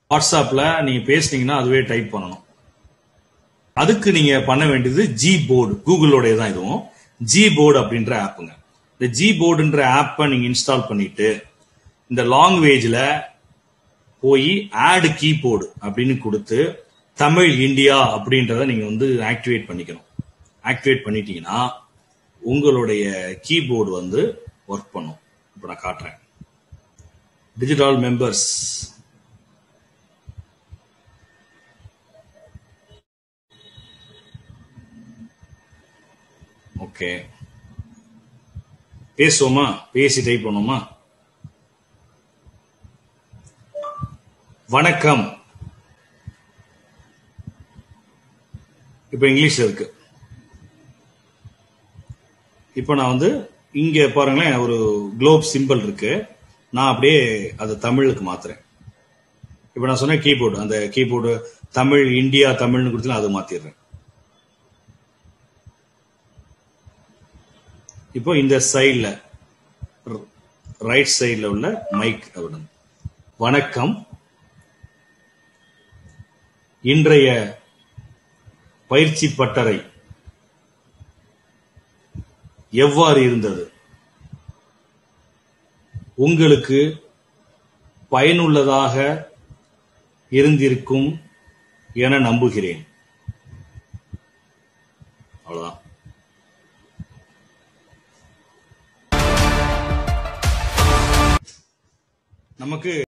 வாட்ஸ்அப்ல நீங்க பேசுனீங்கன்னா அதுவே டைப் பண்ணணும் அதுக்கு நீங்க பண்ண வேண்டியது ஜி போர்டு கூகுளோடைய தான் இதுவும் ஜி போர்டு அப்படின்ற ஆப்புங்க இந்த ஜி போர்டுன்ற ஆப்பை நீங்க இன்ஸ்டால் பண்ணிட்டு இந்த லாங்குவேஜ்ல போய் ஆட் கீபோர்டு அப்படின்னு கொடுத்து தமிழ் இந்தியா அப்படின்றத நீங்க வந்து ஆக்டிவேட் பண்ணிக்கணும் ஆக்டிவேட் பண்ணிட்டீங்கன்னா உங்களுடைய கீபோர்டு வந்து ஒர்க் பண்ணும் இப்போ நான் காட்டுறேன் டிஜிட்டல் மெம்பர்ஸ் ஓகே பேசுவோமா பேசி டைப் பண்ணுவோமா வணக்கம் இப்போ இங்கிலீஷ்ல இருக்கு இப்போ நான் வந்து இங்க பாருங்களேன் ஒரு குளோப் சிம்பிள் இருக்கு நான் அப்படியே அதை தமிழுக்கு மாத்துறேன் இப்போ நான் சொன்ன கீபோர்டு அந்த கீபோர்டு தமிழ் இந்தியா தமிழ்னு கொடுத்து நான் அதை மாத்திடுறேன் இப்போ இந்த சைடில் ரைட் சைடில் உள்ள மைக் அப்படின்னு வணக்கம் இன்றைய பயிற்சி பட்டறை எவ்வாறு இருந்தது உங்களுக்கு பயனுள்ளதாக இருந்திருக்கும் என நம்புகிறேன் அவ்வளவுதான் நமக்கு